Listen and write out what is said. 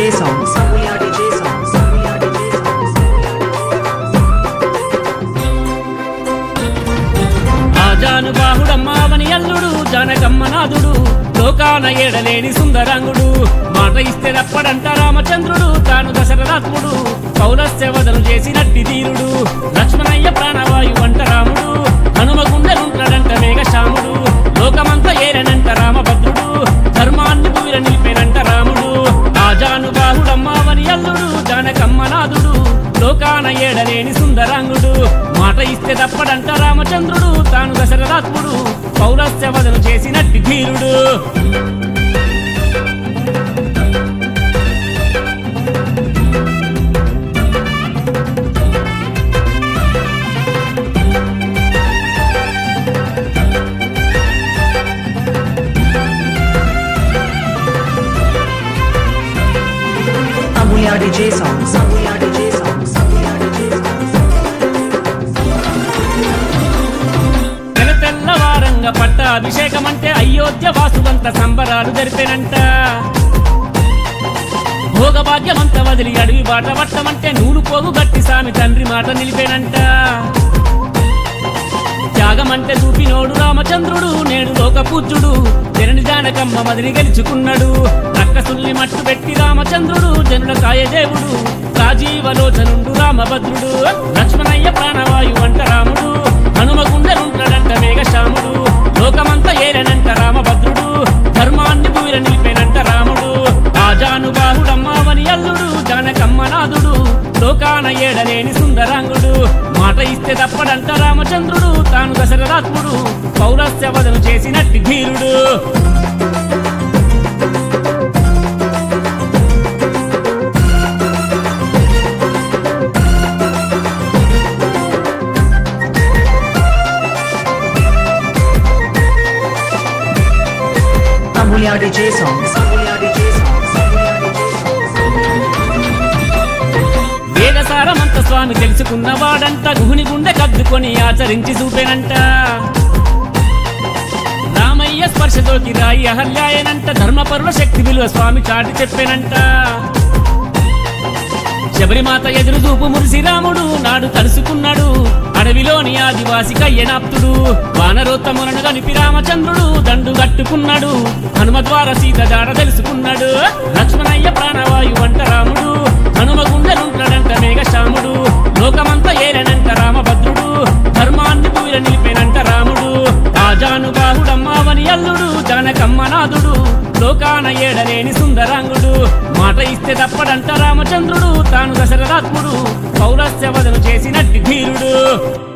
DJ songs. Amulya DJ songs. Amulya DJ songs. ఆజానుబాహుడమ్మావని అల్లుడు జానకమ్మనాథుడు లోకాన ఏడలేని సుందరాంగుడు మాట ఇస్తే తప్పడంట రామచంద్రుడు తాను దశరథాత్ముడు పౌరస్యవదను చేసినట్టి ధీరుడు లక్ష్మణయ్య ప్రాణవాయు వంట రాముడు హనుమగుండలుంటాడంట మేఘశ్యాముడు లోకమంతా ఏరనంట రామభద్రుడు ధర్మాన్ని పూర నిలిపేనంట రాముడు ఆజానుబాహుడమ్మావని అల్లుడు జానకమ్మనాథుడు లోకాన ఏడలేని సుందరాంగుడు మాట ఇస్తే తప్పడంట రామచంద్రుడు తాను దశరథాత్ముడు పౌరస్య వదను చేసినట్టి ధీరుడు Amulya DJ songs. Amulya DJ songs. Amulya DJ songs. తెల తెల్లవారంగా పట్ట అభిషేకం అంటే అయోధ్య వాసువంత సంబరాలు జరిపేనంట భోగభాగ్యమంత వదిలి అడవి బాట పట్టమంటే నూలు పోగు గట్టి సామి తండ్రి మాట నిలిపేనంట త్యాగమంటే చూపినోడు రామచంద్రుడు నేడు లోక పూజ్యుడు జనని జానకమ్మ మదిని గెలుచుకున్నాడు రక్కసుల్ని మట్టు పెట్టి రామచంద్రుడు జనుల కాయదేవుడు రాజీవలోచనుండు రామభద్రుడు లక్ష్మణయ్య ప్రాణవాయు వంట రాముడు హనుమగుండలుంటాడంట మేఘశ్యాముడు లోకమంతా ఏరనంట రామభద్రుడు ధర్మాన్ని బూర నిలిపేనంట రాముడు ఆజానుబాహుడమ్మావని అల్లుడు జానకమ్మనాథుడు లోకాన ఏడలేని సుందరాంగుడు మాట ఇస్తే తప్పడంట రామచంద్రుడు తాను దశరథాత్ముడు పౌరస్య వదను చేసినట్టి ధీరుడు Amulya DJ songs. Amulya DJ songs. Amulya DJ songs. వేదసారమంత స్వామి తెలుసుకున్నవాడంట గుహుని గుండె కద్దుకొని ఆచరించి చూపేనంట రామయ్య స్పర్శతోకి రాయి అహల్యాయనంట ధర్మపరుల శక్తి విలువ స్వామి చాటి చెప్పేనంట శబరిమాత ఎదురు చూపు మురిసి రాముడు నాడు తలుసుకున్నాడు అడవిలోని ఆదివాసి కయ్యనాప్తుడు వానరోత్తములను కలిపి రామచంద్రుడు దండు కట్టుకున్నాడు హనుమ ద్వారా సీత జాడ తెలుసుకున్నాడు లక్ష్మణయ్య ప్రాణవాయు వంట రాముడు హనుమ గుండెలుంటాడంట మేఘశ్యాముడు లోకమంతా ఏలనంట రామభద్రుడు ధర్మాన్ని పూర నిలిపేనంట రాముడు ఆజానుబాహుడమ్మావని అల్లుడు జానకమ్మనాథుడు లోకాన ఏడలేని సుందరాంగుడు మాట ఇస్తే తప్పడంట రామచంద్రుడు తాను దశరథాత్ముడు పౌరస్య వదను చేసినట్టి ధీరుడు